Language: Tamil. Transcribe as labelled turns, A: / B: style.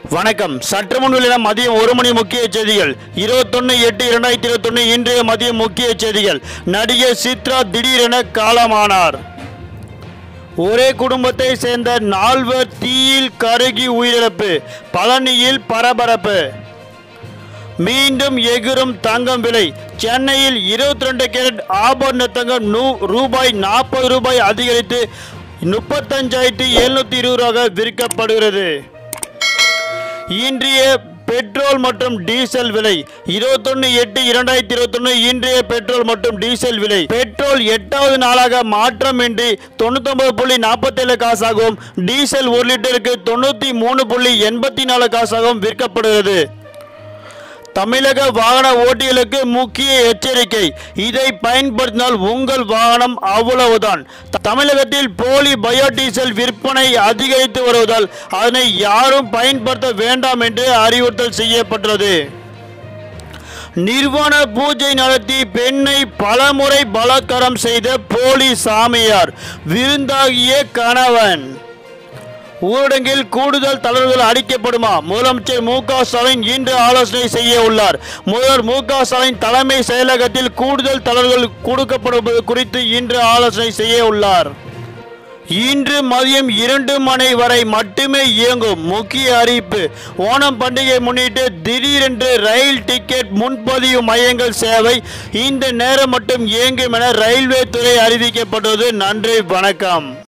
A: வணக்கம் சற்று முன் வெளியான மதியம் ஒரு மணி முக்கிய செய்திகள் இருபத்தொன்னு எட்டு இரண்டாயிரத்தி இருபத்தொன்னு இன்றைய மதியம் முக்கிய செய்திகள் நடிகை சித்ரா திடீரென காலமானார் ஒரே குடும்பத்தை சேர்ந்த நால்வர் தீயில் கருகி உயிரிழப்பு பழனியில் பரபரப்பு மீண்டும் எகிரும் தங்கம் விலை சென்னையில் 22 ரெண்டு கேரட் ஆபரண தங்கம் நூ ரூபாய் நாற்பது ரூபாய் அதிகரித்து முப்பத்தஞ்சாயிரத்தி எழுநூற்றி இருபது ரூபாய் விற்கப்படுகிறது இன்றைய பெட்ரோல் மற்றும் டீசல் விலை இருபத்தொன்னு எட்டு இரண்டாயிரத்தி இருபத்தொன்னு இன்றைய பெட்ரோல் மற்றும் டீசல் விலை பெட்ரோல் எட்டாவது நாளாக மாற்றமின்றி தொண்ணூத்தொன்பது புள்ளி நாற்பத்தேழு காசாகவும் டீசல் ஒரு லிட்டருக்கு தொண்ணூற்றி மூணு புள்ளி எண்பத்தி நாலு காசாகவும் விற்கப்படுகிறது தமிழக வாகன ஓட்டிகளுக்கு முக்கிய எச்சரிக்கை இதை பயன்படுத்தினால் உங்கள் வாகனம் அவ்வளவுதான் த- தமிழகத்தில் போலி பயோடீசல் விற்பனை அதிகரித்து வருவதால் அதனை யாரும் பயன்படுத்த வேண்டாம் என்று அறிவுறுத்தல் செய்யப்பட்டுள்ளது நிர்வாண பூஜை நடத்தி பெண்ணை பலமுறை பலாத்காரம் செய்த போலி சாமியார் விருந்தாகிய கணவன் ஊரடங்கில் கூடுதல் தளர்வுகள் அளிக்கப்படுமா முதலமைச்சர் மு க ஸ்டாலின் இன்று ஆலோசனை செய்ய உள்ளார் முதல்வர் மு க ஸ்டாலின் தலைமை செயலகத்தில் கூடுதல் தளர்வுகள் கொடுக்கப்படுவது குறித்து இன்று ஆலோசனை செய்ய உள்ளார் இன்று மதியம் இரண்டு மணி வரை மட்டுமே இயங்கும் முக்கிய அறிவிப்பு ஓணம் பண்டிகை முன்னிட்டு திடீரென்று ரயில் டிக்கெட் முன்பதிவு மையங்கள் சேவை இந்த நேரம் மட்டும் இயங்கும் என ரயில்வே துறை அறிவிக்கப்பட்டது நன்றி வணக்கம்